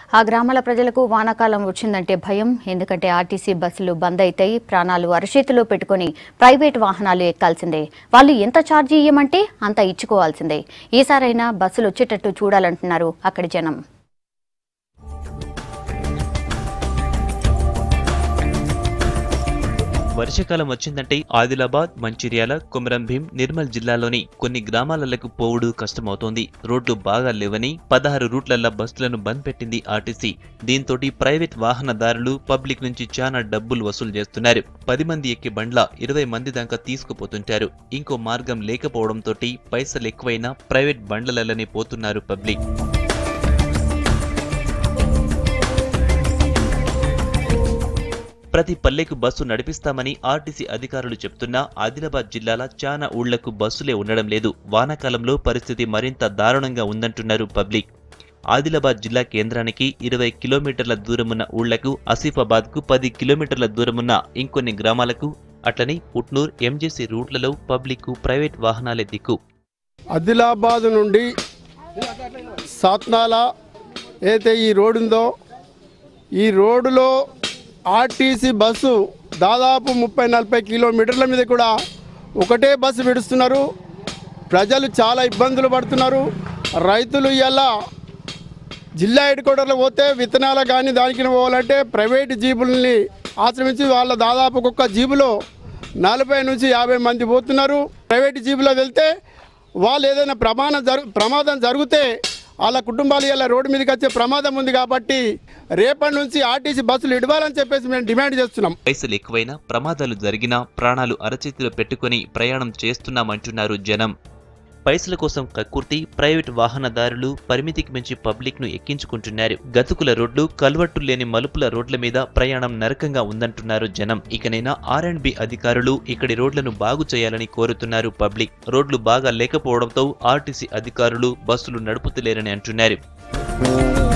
ఆ గ్రామాల ప్రజలకు వానాకాలం వచ్చిందంటే భయం ఎందుకంటే ఆర్టీసీ బస్సులు బంద్ అవుతాయి ప్రాణాలు అరచేతిలో పెట్టుకొని ప్రైవేట్ వాహనాలు ఎక్కాల్సిందే వాళ్ళు ఎంత ఛార్జీ ఇయ్యమంటే అంత ఇచ్చుకోవాల్సిందే ఈసారైనా బస్సులు వచ్చేటట్టు చూడాలంటున్నారు అక్కడి జనం వర్షాకాలం వచ్చిందంటే ఆదిలాబాద్ మంచిర్యాల కొమరం భీం నిర్మల్ జిల్లాలోని కొన్ని గ్రామాలకు పోవుడు కష్టమవుతోంది రోడ్లు బాగా లేవని పదహారు రూట్లల్లా బస్సులను బంద్ పెట్టింది ఆర్టీసీ దీంతో ప్రైవేట్ వాహనదారులు పబ్లిక్ నుంచి చాలా డబ్బులు వసూలు చేస్తున్నారు పది మంది ఎక్కే బండ్ల ఇరవై మంది దాకా తీసుకుపోతుంటారు ఇంకో మార్గం లేకపోవడంతో పైసలు ఎక్కువైనా ప్రైవేట్ బండ్లలనే పోతున్నారు పబ్లిక్ ప్రతి పల్లెకు బస్సు నడిపిస్తామని ఆర్టీసీ అధికారులు చెప్తున్నా ఆదిలాబాద్ జిల్లాల చాలా ఊళ్లకు బస్సులే ఉండడం లేదు వానాకాలంలో పరిస్థితి మరింత దారుణంగా ఉందంటున్నారు పబ్లిక్ ఆదిలాబాద్ జిల్లా కేంద్రానికి ఇరవై కిలోమీటర్ల దూరమున్న ఊళ్లకు ఆసిఫాబాద్కు పది కిలోమీటర్ల దూరమున్న ఇంకొన్ని గ్రామాలకు అట్లనే పుట్నూర్ ఎంజేసీ రూట్లలో పబ్లిక్ ప్రైవేట్ వాహనాలే దిక్కు ఆదిలాబాద్ నుండి సాత్నాల ఏదైతే ఈ రోడ్డు ఉందో ఈ రోడ్డులో ఆర్టీసీ బస్సు దాదాపు ముప్పై నలభై కిలోమీటర్ల మీద కూడా ఒకటే బస్సు విడుస్తున్నారు ప్రజలు చాలా ఇబ్బందులు పడుతున్నారు రైతులు ఇలా జిల్లా హెడ్ క్వార్టర్లో పోతే విత్తనాలు కానీ దానికి పోవాలంటే ప్రైవేట్ జీబుల్ని ఆశ్రమించి వాళ్ళ దాదాపు ఒక్కొక్క జీబులో నలభై నుంచి యాభై మంది పోతున్నారు ప్రైవేట్ జీబులో వెళ్తే వాళ్ళు ఏదైనా ప్రమాదం జరు ప్రమాదం జరిగితే వాళ్ళ కుటుంబాలు ఇలా రోడ్డు మీదకి వచ్చే ప్రమాదం ఉంది కాబట్టి రేపటి నుంచి ఆర్టీసీ బస్సులు ఇవ్వాలని చెప్పేసి మేము డిమాండ్ చేస్తున్నాం పైసలు ఎక్కువైనా ప్రమాదాలు జరిగినా ప్రాణాలు అరచేతిలో పెట్టుకొని ప్రయాణం చేస్తున్నామంటున్నారు జనం పైసల కోసం కక్కుర్తి ప్రైవేట్ వాహనదారులు పరిమితికి మించి పబ్లిక్ ను ఎక్కించుకుంటున్నారు గతుకుల రోడ్లు కల్వట్టు లేని మలుపుల రోడ్ల మీద ప్రయాణం నరకంగా ఉందంటున్నారు జనం ఇకనైనా ఆర్ అండ్ బి అధికారులు ఇక్కడి రోడ్లను బాగు చేయాలని కోరుతున్నారు పబ్లిక్ రోడ్లు బాగా లేకపోవడంతో ఆర్టీసీ అధికారులు బస్సులు నడుపుతలేరని అంటున్నారు